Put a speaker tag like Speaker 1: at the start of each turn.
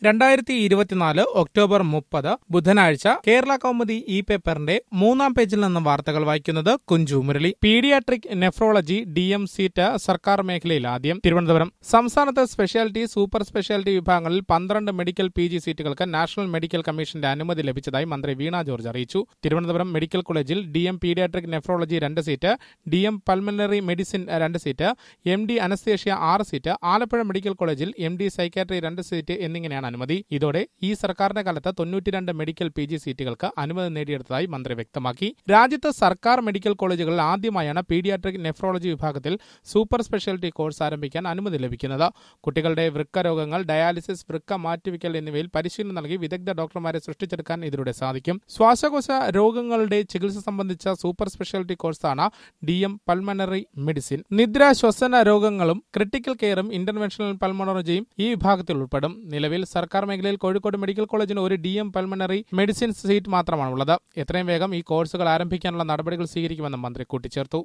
Speaker 1: രണ്ടായിരത്തി ഇരുപത്തിനാല് ഒക്ടോബർ മുപ്പത് ബുധനാഴ്ച കേരള കൗമുദി ഇ പേപ്പറിന്റെ മൂന്നാം പേജിൽ നിന്ന് വാർത്തകൾ വായിക്കുന്നത് Kunju Murali paediatric nephrology D M seat സർക്കാർ മേഖലയിൽ ആദ്യം തിരുവനന്തപുരം സംസ്ഥാനത്ത് സ്പെഷ്യാലിറ്റി സൂപ്പർ സ്പെഷ്യാലിറ്റി വിഭാഗങ്ങളിൽ പന്ത്രണ്ട് മെഡിക്കൽ പി ജി സീറ്റുകൾക്ക് നാഷണൽ മെഡിക്കൽ കമ്മീഷന്റെ അനുമതി ലഭിച്ചതായി മന്ത്രി വീണ ജോർജ് അറിയിച്ചു തിരുവനന്തപുരം മെഡിക്കൽ കോളേജിൽ ഡി എം പീഡിയാട്രിക് നെഫ്രോളജി രണ്ട് seat D M pulmonary medicine രണ്ട് സീറ്റ് എം ഡി അനസ്തേഷ്യ ആറ് സീറ്റ് ആലപ്പുഴ മെഡിക്കൽ കോളേജിൽ എം ഡി സൈക്കാട്രി രണ്ട് സീറ്റ് എന്നിങ്ങനെയാണ് അനുമതി ഇതോടെ ഈ സർക്കാരിന്റെ കാലത്ത് തൊണ്ണൂറ്റിരണ്ട് മെഡിക്കൽ പി ജി സീറ്റുകൾക്ക് അനുമതി നേടിയെടുത്തതായി മന്ത്രി വ്യക്തമാക്കി രാജ്യത്ത് സർക്കാർ മെഡിക്കൽ കോളേജുകളിൽ ആദ്യമായാണ് പീഡിയാട്രിക് നെഫ്രോളജി വിഭാഗത്തിൽ സൂപ്പർ സ്പെഷ്യാലിറ്റി കോഴ്സ് ആരംഭിക്കാൻ അനുമതി ലഭിക്കുന്നത് കുട്ടികളുടെ വൃക്ക രോഗങ്ങൾ ഡയാലിസിസ് വൃക്ക മാറ്റിവെക്കൽ എന്നിവയിൽ പരിശീലനം നൽകി വിദഗ്ധ ഡോക്ടർമാരെ സൃഷ്ടിച്ചെടുക്കാൻ ഇതിലൂടെ സാധിക്കും ശ്വാസകോശ രോഗങ്ങളുടെ ചികിത്സ സംബന്ധിച്ച സൂപ്പർ സ്പെഷ്യാലിറ്റി കോഴ്സാണ് ഡി എം പൾമനറി മെഡിസിൻ നിദ്ര ശ്വസന രോഗങ്ങളും ക്രിട്ടിക്കൽ കെയറും ഇന്റർവെൻഷണൽ പൾമണോളജിയും ഈ വിഭാഗത്തിൽ ഉൾപ്പെടും നിലവിൽ സർക്കാർ മേഖലയിൽ കോഴിക്കോട് മെഡിക്കൽ കോളേജിന് ഒരു D M pulmonary medicine seat മാത്രമാണുള്ളത് എത്രയും വേഗം ഈ കോഴ്സുകൾ ആരംഭിക്കാനുള്ള നടപടികൾ സ്വീകരിക്കുമെന്നും മന്ത്രി കൂട്ടിച്ചേർത്തു